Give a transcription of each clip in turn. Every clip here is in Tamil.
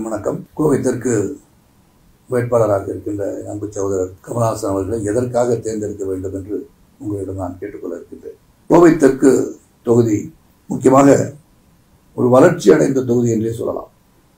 வணக்கம் கோவை தெற்கு வேட்பாளராக இருக்கின்ற அன்பு சகோதரர் கமலஹாசன் அவர்களை எதற்காக தேர்ந்தெடுக்க வேண்டும் என்று உங்களிடம் நான் கேட்டுக்கொள்ள இருக்கின்றேன் கோவை தெற்கு தொகுதி முக்கியமாக ஒரு வளர்ச்சி அடைந்த தொகுதி என்றே சொல்லலாம்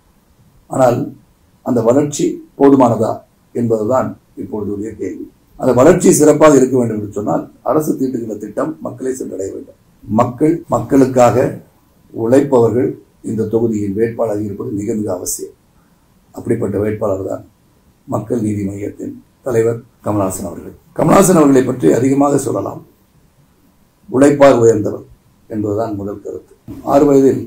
ஆனால் அந்த வளர்ச்சி போதுமானதா என்பதுதான் இப்பொழுதுடைய கேள்வி அந்த வளர்ச்சி சிறப்பாக இருக்க வேண்டும் என்று சொன்னால் அரசு தீட்டுகின்ற திட்டம் மக்களை சென்றடைய வேண்டும் மக்கள் மக்களுக்காக உழைப்பவர்கள் இந்த தொகுதியின் வேட்பாளராக இருப்பது மிக மிக அவசியம் அப்படிப்பட்ட வேட்பாளர் தான் மக்கள் நீதி மையத்தின் தலைவர் கமல்ஹாசன் அவர்கள் கமல்ஹாசன் அவர்களை பற்றி அதிகமாக சொல்லலாம் உழைப்பால் உயர்ந்தவர் என்பதுதான் முதல் கருத்து ஆறு வயதில்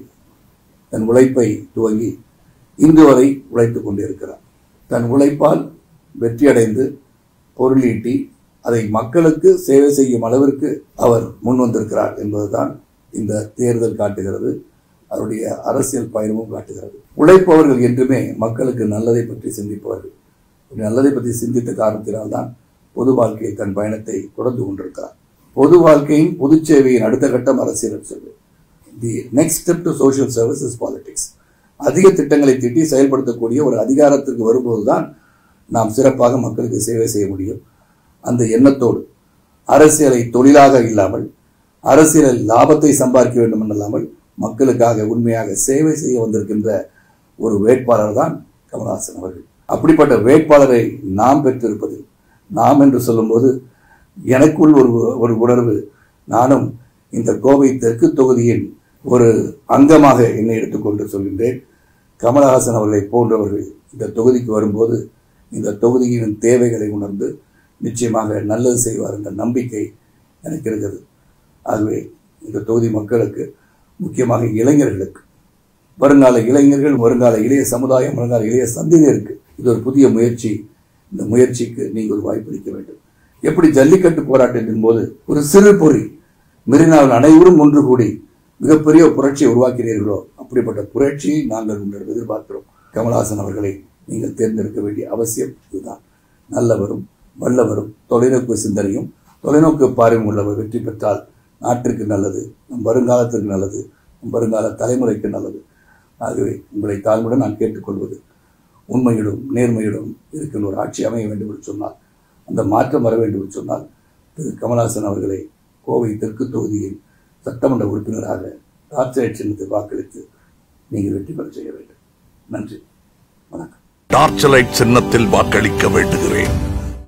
தன் உழைப்பை துவங்கி இன்று வரை உழைத்துக் கொண்டிருக்கிறார் தன் உழைப்பால் வெற்றியடைந்து பொருளீட்டி அதை மக்களுக்கு சேவை செய்யும் அளவிற்கு அவர் முன் வந்திருக்கிறார் என்பதுதான் இந்த தேர்தல் காட்டுகிறது அவருடைய அரசியல் பயணமும் காட்டுகிறது உழைப்பவர்கள் என்றுமே மக்களுக்கு நல்லதை பற்றி சிந்திப்பவர்கள் நல்லதை பற்றி சிந்தித்த காரணத்தினால்தான் பொது வாழ்க்கையில் தன் பயணத்தை தொடர்ந்து கொண்டிருக்கிறார் பொது வாழ்க்கையின் பொது சேவையின் அடுத்த கட்டம் அரசியல் செல்வது the next step to social service is politics அதிக திட்டங்களை தீட்டி செயல்படுத்தக்கூடிய ஒரு அதிகாரத்திற்கு வரும்போதுதான் நாம் சிறப்பாக மக்களுக்கு சேவை செய்ய முடியும் அந்த எண்ணத்தோடு அரசியலை தொழிலாக இல்லாமல் அரசியலில் லாபத்தை சம்பாதிக்க வேண்டும் என்றல்லாமல் மக்களுக்காக உண்மையாக சேவை செய்ய வந்திருக்கின்ற ஒரு வேட்பாளர் தான் கமல்ஹாசன் அவர்கள் அப்படிப்பட்ட வேட்பாளரை நாம் பெற்றிருப்பது நாம் என்று சொல்லும்போது எனக்குள் ஒரு ஒரு உணர்வு நானும் இந்த கோவை தெற்கு தொகுதியின் ஒரு அங்கமாக என்னை எடுத்துக்கொண்டு சொல்கின்றேன் கமலஹாசன் அவர்களை போன்றவர்கள் இந்த தொகுதிக்கு வரும்போது இந்த தொகுதியின் தேவைகளை உணர்ந்து நிச்சயமாக நல்லது செய்வார் என்ற நம்பிக்கை எனக்கு இருக்கிறது ஆகவே இந்த தொகுதி மக்களுக்கு முக்கியமாக இளைஞர்களுக்கு வருங்கால இளைஞர்கள் வருங்கால இளைய சமுதாயம் வருங்கால இளைய சந்ததியருக்கு இது ஒரு புதிய முயற்சி இந்த முயற்சிக்கு நீங்கள் ஒரு வாய்ப்பளிக்க வேண்டும் எப்படி ஜல்லிக்கட்டு போராட்டத்தின் போது ஒரு சிறு பொறி மெரினாவில் அனைவரும் ஒன்று கூடி மிகப்பெரிய புரட்சியை உருவாக்கினீர்களோ அப்படிப்பட்ட புரட்சியை நாங்கள் உங்களிடம் எதிர்பார்க்கிறோம் கமல்ஹாசன் அவர்களை நீங்கள் தேர்ந்தெடுக்க வேண்டிய அவசியம் இதுதான் நல்லவரும் வல்லவரும் தொலைநோக்கு சிந்தனையும் தொலைநோக்கு பார்வையும் உள்ளவர் வெற்றி பெற்றால் நாட்டிற்கு நல்லது நம் வருங்காலத்திற்கு நல்லது நம் வருங்கால தலைமுறைக்கு நல்லது ஆகவே உங்களை தாழ்வுடன் நான் கேட்டுக்கொள்வது உண்மையிலும் நேர்மையிலும் இருக்கின்ற ஒரு ஆட்சி அமைய வேண்டும் என்று சொன்னால் அந்த மாற்றம் வர வேண்டும் என்று சொன்னால் திரு கமல்ஹாசன் அவர்களை கோவை தெற்கு தொகுதியில் சட்டமன்ற உறுப்பினராக டார்ச்சர் சின்னத்தை வாக்களித்து நீங்கள் வெற்றி பெற செய்ய வேண்டும் நன்றி வணக்கம் டார்ச் லைட் சின்னத்தில் வாக்களிக்க வேண்டுகிறேன்